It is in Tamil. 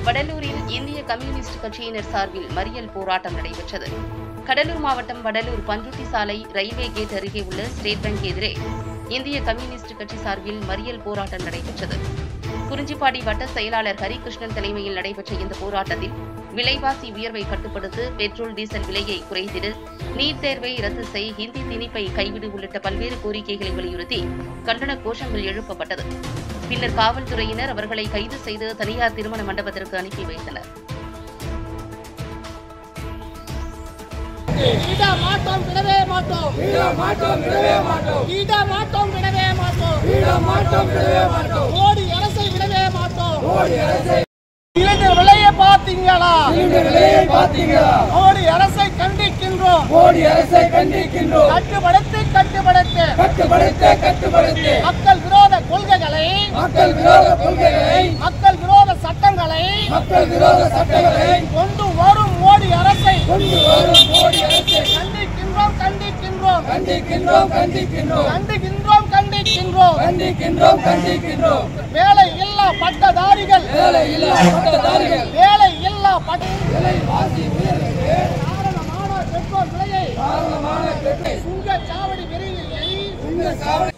வடலூரில் இந்திய கம்யூனிஸ்ட் கட்சியினர் சார்பில் மறியல் போராட்டம் நடைபெற்றது கடலூர் மாவட்டம் வடலூர் பண்ருட்டி சாலை ரயில்வே கேட் அருகே உள்ள ஸ்டேட் வங்கி எதிரே இந்திய கம்யூனிஸ்ட் கட்சி சார்பில் மறியல் போராட்டம் நடைபெற்றது குறிஞ்சிப்பாடி வட்ட செயலாளர் ஹரிகிருஷ்ணன் தலைமையில் நடைபெற்ற இந்த போராட்டத்தில் விலைவாசி உயர்வை கட்டுப்படுத்த பெட்ரோல் டீசல் விலையை குறைத்திடு நீட் தேர்வை ரத்து செய் ஹிந்தி திணிப்பை கைவிடு உள்ளிட்ட பல்வேறு கோரிக்கைகளை வலியுறுத்தி கண்டன கோஷங்கள் எழுப்பப்பட்டது பின்னர் காவல்துறையினர் அவர்களை கைது செய்து தனியார் திருமண மண்டபத்திற்கு அனுப்பி வைத்தனர் விட மாட்டோம் விடவே மாட்டோம் விட மாட்டோம் விடவே மாட்டோம் விட மாட்டோம் விடவே மாட்டோம் விட மாட்டோம் விடவே மாட்டோம் மோடி அரசை விடவே மாட்டோம் மோடி அரசை சிலிண்டர் விலையை பார்த்தீங்களா சிலிண்டர் விலையை பார்த்தீங்களா மோடி அரசை கண்டிக்கின்றோம் மோடி அரசை கண்டிக்கின்றோம் கட்டுப்படுத்து கட்டுப்படுத்து கட்டுப்படுத்த கட்டுப்படுத்த மக்கள் விரோத கொள்கைகளை மக்கள் விரோத கொள்கைகளை மக்கள் விரோத சட்டங்களை மக்கள் விரோத சட்டங்களை கொண்டு வரும் மோடி அரசை கொண்டு வரும் மோடி அரசை கண்டிக்கின்றோம் கண்டிக்கின்றோம் கண்டிக்கின்றோம் கண்டிக்கின்றோம் கண்டிக்கின்றோம் கண்டிக்கின்றோம் கண்டிக்கின்றோம் கண்டிக்கின்றோம் வேலை இல்லா பட்டதாரிகள் வேலை இல்லா பட்டதாரிகள் வேலை இல்லா பட்ட விலைவாசி உயர்வுக்கு காரணமான பெட்ரோல் விலையை காரணமான பெற்றை சுங்க சாவடி விரைவில் இந்த சாவடி